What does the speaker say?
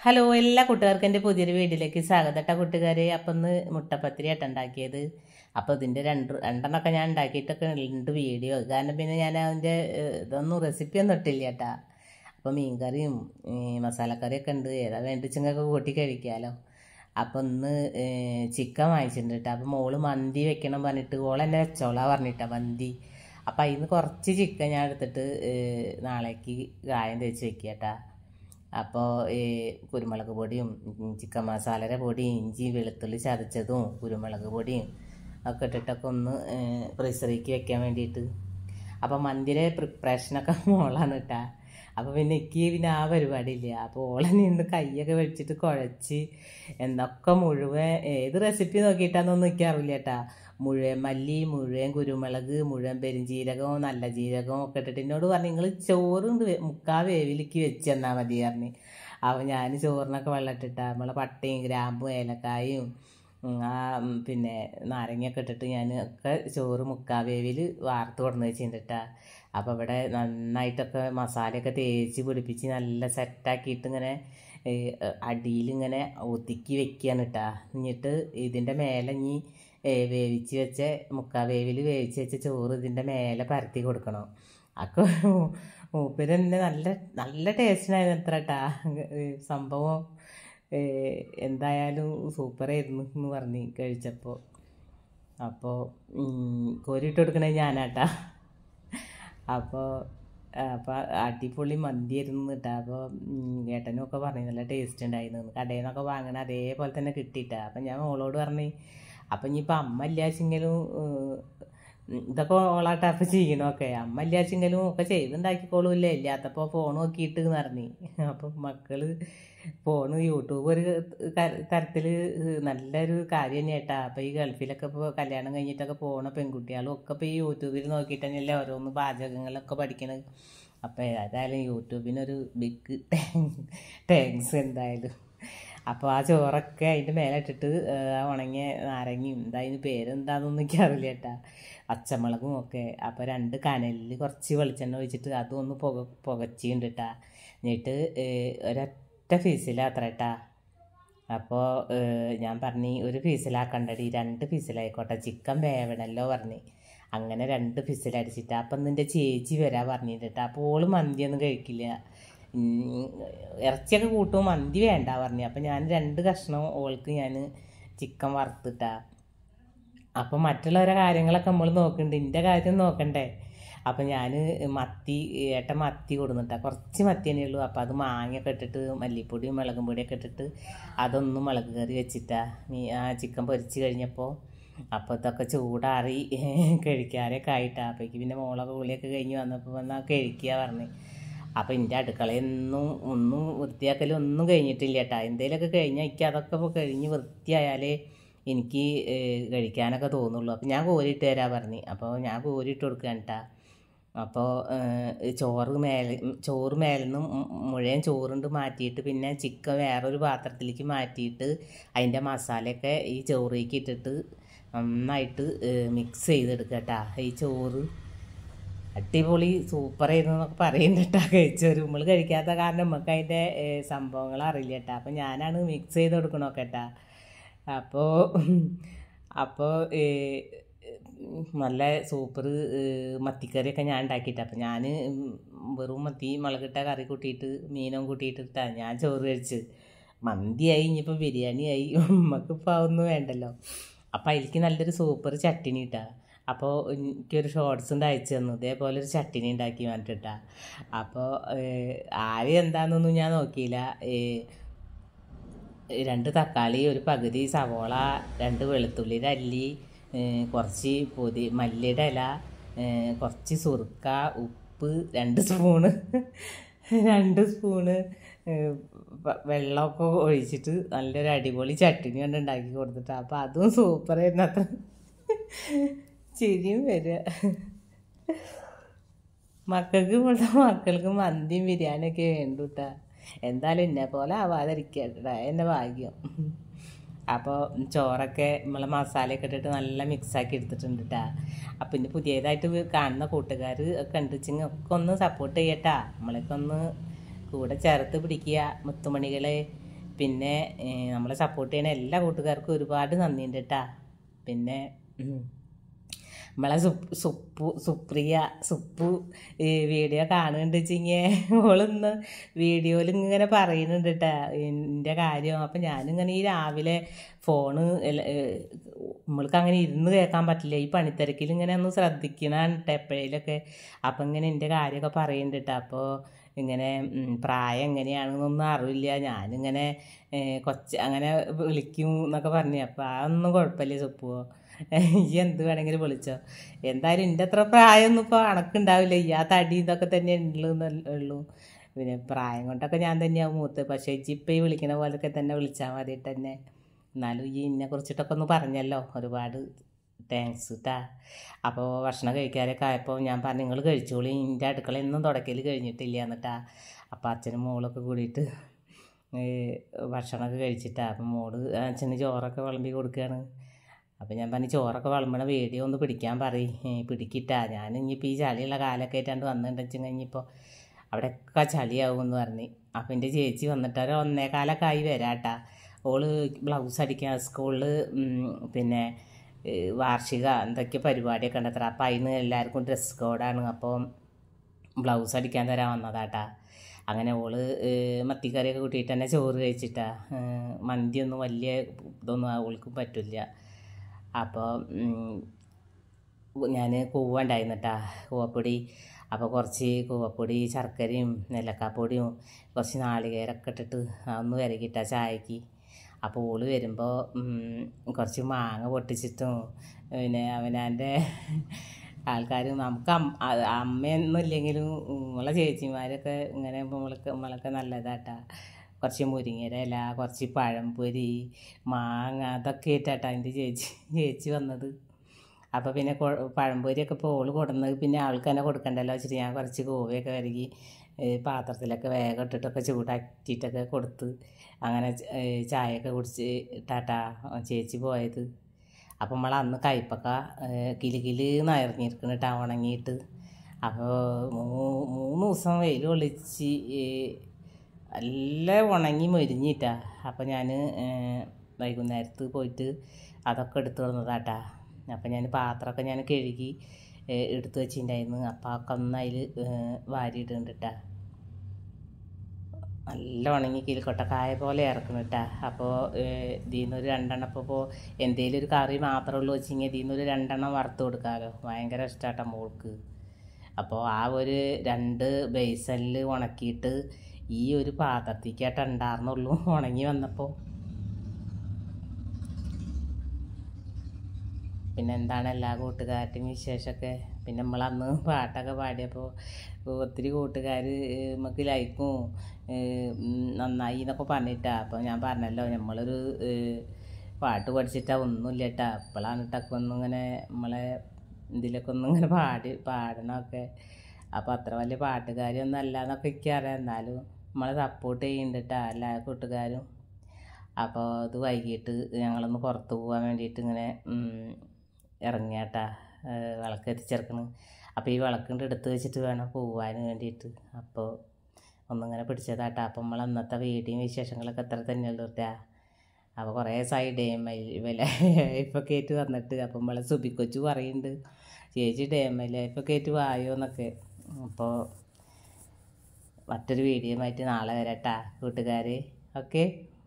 Hello എല്ലാ കൂട്ടുകാർക്കും എൻ്റെ പുതിയൊരു വീഡിയോയിലേക്ക് സ്വാഗതട്ട കൂട്ടുകാരെ അപ്പം ഇന്ന് മുട്ടപ്പത്തിരി ആയിട്ട് ഉണ്ടാക്കിയത് അപ്പോൾ ഇതിൻ്റെ രണ്ട് രണ്ടെണ്ണമൊക്കെ ഞാൻ ഉണ്ടാക്കിയിട്ടൊക്കെ ഉണ്ട് വീഡിയോ കാരണം പിന്നെ ഞാൻ അതിൻ്റെ ഏഹ്, ഇതൊന്നും റെസിപ്പി ഒന്നും ഇട്ടില്ല കേട്ടാ അപ്പോൾ മീൻകറിയും ഈ മസാലക്കറിയൊക്കെ ഉണ്ട് ഏതാ വേണ്ടിച്ചെങ്കിൽ കൂട്ടി കഴിക്കാമല്ലോ അപ്പോൾ ഇന്ന് ചിക്കൻ വാങ്ങിച്ചിട്ടുണ്ട് കേട്ടോ അപ്പോൾ മോള് മന്തി വെക്കണം പറഞ്ഞിട്ട് ഓളെന്നെ വെച്ചോളാ പറഞ്ഞിട്ടാ മന്തി അപ്പോൾ അതിൽ നിന്ന് കുറച്ച് ചിക്കൻ ഞാൻ എടുത്തിട്ട് ഏഹ്, നാളേക്ക് കായം തേച്ച് വെക്കുക കേട്ടാ അപ്പോൾ ഈ കുരുമുളക് പൊടിയും ഉം, ചിക്കൻ മസാലയുടെ പൊടിയും ഇഞ്ചി വെളുത്തുള്ളി ചതച്ചതും കുരുമുളക് പൊടിയും ഒക്കെ ഇട്ടിട്ടൊക്കെ ഒന്ന് ഫ്രീസറിലേക്ക് വെക്കാൻ വേണ്ടിയിട്ട് അപ്പോൾ മന്തിരെ പ്രിപ്പറേഷനൊക്കെ മോളാണ് കേട്ടാ അപ്പോൾ പിന്നെ എനിക്ക് പിന്നെ ആ പരിപാടിയില്ല അപ്പോൾ ഓളെ നിന്ന് കൈയൊക്കെ വെച്ചിട്ട് കുഴച്ച് എന്നൊക്കെ മുഴുവൻ ഏത് റെസിപ്പി നോക്കിയിട്ടാണെന്നൊന്നും എനിക്ക് അറിയില്ല കേട്ടാ മുഴുവൻ മല്ലി മുഴുവൻ കുരുമുളക് മുഴുവൻ പെരുംജീരകവും നല്ല ജീരകവും ഒക്കെ ഇട്ടിട്ട് എന്നോട് പറഞ്ഞു നിങ്ങൾ ചോറുണ്ട് മുക്കാ വേവിലേക്ക് വെച്ച് തന്നാൽ മതി പറഞ്ഞു അപ്പോൾ ഞാൻ ചോറിനൊക്കെ വെള്ളം ഇട്ടിട്ടാ നമ്മളെ പട്ടയും ഗ്രാമ്പും ഏലക്കായും ഉം, ആ ഉം, പിന്നെ നാരങ്ങയൊക്കെ ഇട്ടിട്ട് ഞാൻ ഒക്കെ ചോറ് മുക്കാ വേവിൽ വാർത്ത് കൊടുന്ന് വെച്ചിട്ടാ അപ്പോൾ ഇവിടെ നന്നായിട്ടൊക്കെ മസാലയൊക്കെ തേച്ച് പിടിപ്പിച്ച് നല്ല സെറ്റാക്കിയിട്ട് ഇങ്ങനെ അടിയിലിങ്ങനെ ഒതുക്കി വെക്കുകയാണ് കേട്ടാ എന്നിട്ട് ഇതിൻ്റെ മേലെ ഇനി ഏ, വേവിച്ച് വെച്ച മുക്കാ വേവിൽ വേവിച്ച് വെച്ച ചോറ് ഇതിൻ്റെ മേലെ പരത്തി കൊടുക്കണം അപ്പോൾ മൂപ്പര് തന്നെ നല്ല നല്ല ടേസ്റ്റിനായിരുന്നു എത്ര കേട്ടാ സംഭവം ഏ, എന്തായാലും സൂപ്പറായിരുന്നു എന്ന് പറഞ്ഞ് കഴിച്ചപ്പോൾ അപ്പോൾ കോരിയിട്ട് കൊടുക്കണേ ഞാനാട്ടാ അപ്പോൾ അപ്പോൾ അടിപൊളി മന്തിയായിരുന്നു കേട്ടോ അപ്പോൾ ഏട്ടനും ഒക്കെ പറഞ്ഞു നല്ല ടേസ്റ്റ് ഉണ്ടായിരുന്നു കടയിൽ നിന്നൊക്കെ വാങ്ങണ അതേപോലെ തന്നെ കിട്ടിയിട്ടാ അപ്പം ഞാൻ മോളോട് പറഞ്ഞു അപ്പം ഇനിയിപ്പോൾ അമ്മ ഇല്ലാച്ചെങ്കിലും ഇതൊക്കെ ഓളാട്ടാ അപ്പം ചെയ്യണമൊക്കെ അമ്മ ഇല്ലാച്ചെങ്കിലും ഒക്കെ ചെയ്തുണ്ടാക്കിക്കോളൂല്ലേ ഇല്ലാത്തപ്പോൾ ഫോൺ നോക്കിയിട്ട് എന്ന് പറഞ്ഞു അപ്പം മക്കള് ഫോണ് യൂട്യൂബ് ഒരു തരത്തിൽ നല്ലൊരു കാര്യം തന്നെ കേട്ടാ അപ്പം ഈ ഗൾഫിലൊക്കെ ഇപ്പോൾ കല്യാണം കഴിഞ്ഞിട്ടൊക്കെ പോണ പെൺകുട്ടികളും ഒക്കെ ഇപ്പോൾ ഈ യൂട്യൂബിൽ നോക്കിയിട്ട് തന്നെയല്ലേ ഓരോന്ന് പാചകങ്ങളൊക്കെ പഠിക്കണത് അപ്പോൾ ഏതായാലും യൂട്യൂബിനൊരു ബിഗ് താങ്ക്സ് എന്തായാലും അപ്പോൾ ആ ചോറൊക്കെ അതിൻ്റെ മേലെ ഇട്ടിട്ട് ആ ഉണങ്ങിയ നാരങ്ങയും എന്താ അതിന് പേരെന്താണെന്നൊന്നും എനിക്കറിയില്ല കേട്ടാ പച്ചമുളകും ഒക്കെ അപ്പോൾ രണ്ട് കനലിൽ കുറച്ച് വെളിച്ചെണ്ണ ഒഴിച്ചിട്ട് അതും ഒന്ന് പുക പുകച്ചിട്ടുണ്ട് കേട്ടാ എന്നിട്ട് ഏഹ്, ഒരൊറ്റ ഫീസിലാത്ര കേട്ടാ അപ്പോൾ ഞാൻ പറഞ്ഞു ഒരു ഫീസിലാക്കണ്ടടി രണ്ട് ഫീസിലായിക്കോട്ടെ ചിക്കൻ വേവണല്ലോ പറഞ്ഞ് അങ്ങനെ രണ്ട് ഫീസിലടിച്ചിട്ട് അപ്പം നിൻ്റെ ചേച്ചി വരാൻ പറഞ്ഞിട്ട് അപ്പോൾ ഓള് മന്തിയൊന്നും കഴിക്കില്ല ഉം, ഇറച്ചിയൊക്കെ കൂട്ടും മന്തി വേണ്ട പറഞ്ഞു അപ്പം ഞാൻ രണ്ട് കഷ്ണം ഓൾക്ക് ഞാൻ ചിക്കൻ വറുത്തിട്ടാ അപ്പം മറ്റുള്ളവരെ കാര്യങ്ങളൊക്കെ നമ്മൾ നോക്കുന്നുണ്ട് എൻ്റെ കാര്യം നോക്കണ്ടേ അപ്പം ഞാൻ മത്തി ഏട്ടൻ മത്തി കൊടുന്നിട്ടാ കുറച്ച് മത്തി തന്നെ ഉള്ളൂ അപ്പം അത് മാങ്ങയൊക്കെ ഇട്ടിട്ട് മല്ലിപ്പൊടിയും മുളകും പൊടിയൊക്കെ ഇട്ടിട്ട് അതൊന്നും മുളക് കറി വെച്ചിട്ടാ നീ ആ ചിക്കൻ പൊരിച്ച് കഴിഞ്ഞപ്പോൾ അപ്പോൾ ഇതൊക്കെ ചൂടാറി കഴിക്കാനൊക്കെ ആയിട്ടാ അപ്പോഴേക്ക് പിന്നെ മോളൊക്കെ കുളിയൊക്കെ കഴിഞ്ഞ് വന്നപ്പോൾ വന്നാൽ കഴിക്കുക പറഞ്ഞു അപ്പോൾ എൻ്റെ അടുക്കളയൊന്നും ഒന്നും വൃത്തിയാക്കലും ഒന്നും കഴിഞ്ഞിട്ടില്ല കേട്ടാ എന്തേലൊക്കെ കഴിഞ്ഞാൽ എനിക്ക് അതൊക്കെ ഇപ്പോൾ കഴിഞ്ഞ് വൃത്തിയായാലേ എനിക്ക് ഏഹ്, കഴിക്കാനൊക്കെ തോന്നുള്ളൂ അപ്പോൾ ഞാൻ കോരിയിട്ട് തരാൻ പറഞ്ഞു അപ്പോൾ ഞാൻ കോരിയിട്ട് കൊടുക്കാൻ കേട്ടാ അപ്പോൾ ഏഹ്, ചോറ് മേലെ ചോറ് മേലെ നിന്ന് മുഴുവൻ ചോറുണ്ട് മാറ്റിയിട്ട് പിന്നെ ചിക്കൻ വേറൊരു പാത്രത്തിലേക്ക് മാറ്റിയിട്ട് അതിൻ്റെ മസാലയൊക്കെ ഈ ചോറിലേക്ക് ഇട്ടിട്ട് നന്നായിട്ട് മിക്സ് ചെയ്തെടുക്കുക കേട്ടാ ഈ ചോറ് അടിപൊളി സൂപ്പറായിരുന്നു എന്നൊക്കെ പറയുന്നുണ്ട് കേട്ടാ കഴിച്ചവർ നമ്മൾ കഴിക്കാത്ത കാരണം നമുക്ക് അതിൻ്റെ സംഭവങ്ങൾ അറിയില്ല കേട്ടാ അപ്പം ഞാനാണ് മിക്സ് ചെയ്ത് കൊടുക്കണമൊക്കെ കേട്ടാ അപ്പോൾ അപ്പോൾ നല്ല സൂപ്പർ മത്തിക്കറിയൊക്കെ ഞാൻ ഉണ്ടാക്കിയിട്ട് അപ്പം ഞാൻ വെറും മത്തി മുളകിട്ട കറി കൂട്ടിയിട്ട് മീനും കൂട്ടിയിട്ടിട്ടാ ഞാൻ ചോറ് കഴിച്ച് മന്തിയായി ഇനിയിപ്പോൾ ബിരിയാണിയായി നമുക്കിപ്പോൾ അതൊന്നും വേണ്ടല്ലോ അപ്പം അതിലേക്ക് നല്ലൊരു സൂപ്പർ ചട്ടിനി ഇട്ടാ അപ്പോൾ എനിക്കൊരു ഷോർട്സ് ഉണ്ട് അയച്ചു തന്നു ഇതേപോലെ ഒരു ചട്ടിനി ഉണ്ടാക്കി വേണ്ടിട്ടാ അപ്പോൾ ആര് എന്താണെന്നൊന്നും ഞാൻ നോക്കിയില്ല ഏഹ്, രണ്ട് തക്കാളി ഒരു പകുതി സവോള രണ്ട് വെളുത്തുള്ളിയുടെ അല്ലി ഏഹ് കുറച്ച് പൊതി മല്ലിയുടെ ഇല ഏഹ് കുറച്ച് സുറുക്ക ഉപ്പ് രണ്ട് സ്പൂണ് രണ്ട് സ്പൂണ് ഏഹ് വ- വെള്ളമൊക്കെ ഒഴിച്ചിട്ട് നല്ലൊരു അടിപൊളി ചട്ടിനി കൊണ്ട് ഉണ്ടാക്കി കൊടുത്തിട്ട് അപ്പോൾ അതും സൂപ്പറായിരുന്നു അത്ര ചിരിയും വരിക മക്കൾക്ക് ഇവിടുത്തെ മക്കൾക്ക് മന്തിയും ബിരിയാണിയൊക്കെ വേണ്ടുട്ടാ എന്തായാലും എന്നെ പോലെ ആവാതിരിക്കട്ടാ എൻ്റെ ഭാഗ്യം അപ്പോൾ ചോറൊക്കെ നമ്മളെ മസാലയൊക്കെ ഇട്ടിട്ട് നല്ല മിക്സാക്കി എടുത്തിട്ടുണ്ട് കേട്ടാ അപ്പം ഇനി പുതിയതായിട്ട് കാണുന്ന കൂട്ടുകാർ ഒക്കെ ഉണ്ട് വെച്ചെങ്കിൽ ഒക്കെ ഒന്ന് സപ്പോർട്ട് ചെയ്യട്ടാ നമ്മളൊക്കെ ഒന്ന് കൂടെ ചേർത്ത് പിടിക്കുക മുത്തുമണികളെ പിന്നെ ഏഹ്, നമ്മളെ സപ്പോർട്ട് ചെയ്യണ എല്ലാ കൂട്ടുകാർക്കും ഒരുപാട് നന്ദിയുണ്ട് കേട്ടാ പിന്നെ ഉം. നമ്മളെ സുപ്പ് സുപ്പു സുപ്രിയ സുപ്പു ഈ വീഡിയോ കാണുന്നുണ്ട് വെച്ചിങ്ങ ഓളിന്ന് വീഡിയോയിൽ ഇങ്ങനെ പറയുന്നുണ്ട് കേട്ടാ എൻ്റെ കാര്യം അപ്പം ഞാനിങ്ങനെ ഈ രാവിലെ ഫോണ് എല്ല- ഏഹ് നമ്മൾക്ക് അങ്ങനെ ഇരുന്ന് കേൾക്കാൻ പറ്റില്ല ഈ പണിത്തിരക്കിൽ ഇങ്ങനെ ഒന്ന് ശ്രദ്ധിക്കണം എപ്പോഴേലൊക്കെ അപ്പം ഇങ്ങനെ എൻ്റെ കാര്യമൊക്കെ പറയുന്നുണ്ട് കേട്ടോ അപ്പോൾ ഇങ്ങനെ ഉം, പ്രായം എങ്ങനെയാണെന്നൊന്നും അറിയില്ല ഞാനിങ്ങനെ ഏഹ്, കൊച്ച് അങ്ങനെ വിളിക്കും എന്നൊക്കെ പറഞ്ഞു അപ്പോൾ അതൊന്നും കുഴപ്പമില്ല സുപ്പുവോ ഈ എന്ത് വേണമെങ്കിലും വിളിച്ചോ എന്തായാലും എൻ്റെ അത്ര പ്രായമൊന്നും ഇപ്പോൾ കണക്കുണ്ടാവില്ല ഈ ആ തടി ഇതൊക്കെ തന്നെ ഉള്ളൂ ഉള്ളൂ പിന്നെ പ്രായം കൊണ്ടൊക്കെ ഞാൻ തന്നെയാവും മൂത്ത് പക്ഷേ ഇപ്പം ഈ വിളിക്കണ പോലൊക്കെ തന്നെ വിളിച്ചാൽ മതി തന്നെ എന്നാലും ഈ ഇതിനെ കുറിച്ചിട്ടൊക്കെ ഒന്ന് പറഞ്ഞല്ലോ ഒരുപാട് താങ്ക്സ് കേട്ടാ അപ്പോൾ ഭക്ഷണം കഴിക്കാനൊക്കെ ആയപ്പോൾ ഞാൻ പറഞ്ഞു നിങ്ങൾ കഴിച്ചോളി എൻ്റെ അടുക്കളയൊന്നും തുടക്കൽ കഴിഞ്ഞിട്ടില്ല എന്നിട്ടാ അപ്പോൾ അച്ഛനും മോളൊക്കെ കൂടിയിട്ട് ഏഹ് ഭക്ഷണമൊക്കെ കഴിച്ചിട്ടാ അപ്പം മോള് അച്ഛന് ചോറൊക്കെ വിളമ്പി കൊടുക്കുകയാണ് അപ്പം ഞാൻ പറഞ്ഞു ചോറൊക്കെ വിളമ്പണ വീഡിയോ ഒന്ന് പിടിക്കാൻ പറയും പിടിക്കിട്ടാ ഞാൻ ഇനിയിപ്പോൾ ഈ ചളിയുള്ള കാലൊക്കെ ആയിട്ടാണ്ട് വന്നിട്ടുണ്ടെങ്കിൽ ഇനിയിപ്പോൾ അവിടെയൊക്കെ ചളിയാവും എന്ന് പറഞ്ഞ് അപ്പം എൻ്റെ ചേച്ചി വന്നിട്ട് ഒരു ഒന്നേകാലൊക്കെ ആയി വരാട്ടാ ഓള് ബ്ലൗസ് അടിക്കാൻ സ്കൂളിൽ പിന്നെ ഏഹ് വാർഷിക എന്തൊക്കെ പരിപാടിയൊക്കെ ഉണ്ടത്ര അപ്പം അതിന് എല്ലാവർക്കും ഡ്രസ് കോഡാണ് അപ്പോൾ ബ്ലൗസ് അടിക്കാൻ തരാൻ വന്നതാട്ടാ അങ്ങനെ ഓള് ഏഹ് മത്തിക്കറിയൊക്കെ കൂട്ടിയിട്ട് തന്നെ ചോറ് കഴിച്ചിട്ടാ ഏഹ് മന്തിയൊന്നും വലിയ ഇതൊന്നും അവൾക്ക് പറ്റില്ല അപ്പോൾ ഞാൻ കൂവ ഉണ്ടായിരുന്നിട്ടാ കൂവപ്പൊടി അപ്പോൾ കുറച്ച് കൂവപ്പൊടി ശർക്കരയും നെല്ലക്കാപ്പൊടിയും കുറച്ച് നാളികേരമൊക്കെ ഇട്ടിട്ട് അതൊന്ന് വിരകിട്ടാ ചായക്ക് അപ്പോൾ ഓള് വരുമ്പോൾ കുറച്ച് മാങ്ങ പൊട്ടിച്ചിട്ടും പിന്നെ അവനാൻ്റെ ആൾക്കാർ നമുക്ക് അം- അ- അമ്മയൊന്നും ഇല്ലെങ്കിലും നമ്മളെ ചേച്ചിമാരൊക്കെ ഇങ്ങനെ നമ്മളൊക്കെ നമ്മളൊക്കെ നല്ലതാട്ടാ കുറച്ച് മുരിങ്ങര ഇല കുറച്ച് പഴംപൊരി മാങ്ങ അതൊക്കെ ഇട്ടാട്ടാ എൻ്റെ ചേച്ചി ചേച്ചി വന്നത് അപ്പോൾ പിന്നെ കൊ- പഴംപൊരിയൊക്കെ ഇപ്പോൾ ഓള് കൊടുന്നത് പിന്നെ ആൾക്ക് തന്നെ കൊടുക്കണ്ടല്ലോ വെച്ചിട്ട് ഞാൻ കുറച്ച് കോവയൊക്കെ വരകി ഏഹ് പാത്രത്തിലൊക്കെ വേഗം ഇട്ടിട്ടൊക്കെ ചൂടാക്കിയിട്ടൊക്കെ കൊടുത്ത് അങ്ങനെ ച- ഏഹ് ചായയൊക്കെ കുടിച്ച് ടാറ്റാ ചേച്ചി പോയത് അപ്പം നമ്മൾ അന്ന് കയ്പക്ക ഏഹ് കിലി കിലി നയറിഞ്ഞിരിക്കണം കേട്ടോ ഉണങ്ങിയിട്ട് അപ്പോൾ മൂന്ന് ദിവസം വെയിൽ കൊള്ളിച്ച് ഏഹ് നല്ല ഉണങ്ങി മൊരിഞ്ഞിട്ടാ അപ്പം ഞാൻ വൈകുന്നേരത്ത് പോയിട്ട് അതൊക്കെ എടുത്തു വന്നതാട്ടാ അപ്പം ഞാൻ പാത്രമൊക്കെ ഞാൻ കഴുകി ഏഹ് എടുത്ത് വെച്ചിട്ടുണ്ടായിരുന്നു അപ്പം ഒക്കെ ഒന്ന് അതിൽ വാരിയിടുന്നുണ്ട് കേട്ടാ നല്ല ഉണങ്ങി കിലിക്കൊട്ടക്കായ പോലെ ഇറക്കണം കേട്ടാ അപ്പോൾ ഇതിൽ നിന്ന് ഒരു രണ്ടെണ്ണം ഇപ്പോൾ ഇപ്പോൾ എന്തെങ്കിലും ഒരു കറി മാത്രമേ ഉള്ളൂ വെച്ചെങ്കിൽ ഇതിൽ നിന്ന് ഒരു രണ്ടെണ്ണം വറുത്ത് കൊടുക്കാമല്ലോ ഭയങ്കര ഇഷ്ടമാട്ടാ മോൾക്ക് അപ്പോൾ ആ ഒരു രണ്ട് ബേസനിൽ ഉണക്കിയിട്ട് ഈ ഒരു പാത്രത്തേക്കായിട്ട് ഉണ്ടായിരുന്നുള്ളൂ ഉണങ്ങി വന്നപ്പോൾ പിന്നെ എന്താണ് എല്ലാ കൂട്ടുകാരുടെയും വിശേഷമൊക്കെ പിന്നെ നമ്മൾ അന്ന് പാട്ടൊക്കെ പാടിയപ്പോൾ ഒത്തിരി കൂട്ടുകാർ നമുക്ക് ലൈക്കും നന്നായി എന്നൊക്കെ പറഞ്ഞിട്ടാ അപ്പോൾ ഞാൻ പറഞ്ഞല്ലോ നമ്മളൊരു ഏഹ്, പാട്ട് പഠിച്ചിട്ടാ ഒന്നുമില്ല കേട്ടാ അപ്പോഴാണ് കേട്ടൊക്കെ ഒന്നും ഇങ്ങനെ നമ്മളെ ഇതിലൊക്കെ ഒന്നും ഇങ്ങനെ പാടി പാടണമൊക്കെ അപ്പോൾ അത്ര വലിയ പാട്ടുകാരിയൊന്നും അല്ല എന്നൊക്കെ എനിക്കറിയാം എന്നാലും നമ്മളെ സപ്പോർട്ട് ചെയ്യുന്നുണ്ട് കേട്ടാ എല്ലാ കൂട്ടുകാരും അപ്പോൾ അത് വൈകിട്ട് ഞങ്ങളൊന്ന് പുറത്ത് പോകാൻ വേണ്ടിയിട്ട് ഇങ്ങനെ ഉം, ഇറങ്ങിയാട്ടാ ഏഹ് വിളക്ക് എത്തിച്ചേർക്കണം അപ്പോൾ ഈ വിളക്കിൻ്റെ എടുത്ത് വെച്ചിട്ട് വേണം പോവാൻ വേണ്ടിയിട്ട് അപ്പോൾ ഒന്നിങ്ങനെ പിടിച്ചതാട്ടാ അപ്പം നമ്മൾ അന്നത്തെ വീഡിയോയും വിശേഷങ്ങളൊക്കെ എത്ര തന്നെയുള്ളൂ കേട്ടാ അപ്പോൾ കുറേ സൈഡേയും വില ഇപ്പോൾ കയറ്റി വന്നിട്ട് അപ്പം നമ്മളെ സുബിക്കൊച്ചു പറയുന്നുണ്ട് ചേച്ചി ഡേമല്ല ഇപ്പോൾ കയറ്റി വായോ എന്നൊക്കെ അപ്പോൾ മറ്റൊരു വീഡിയോ ആയിട്ട് നാളെ വരട്ടാ കൂട്ടുകാർ ഓക്കെ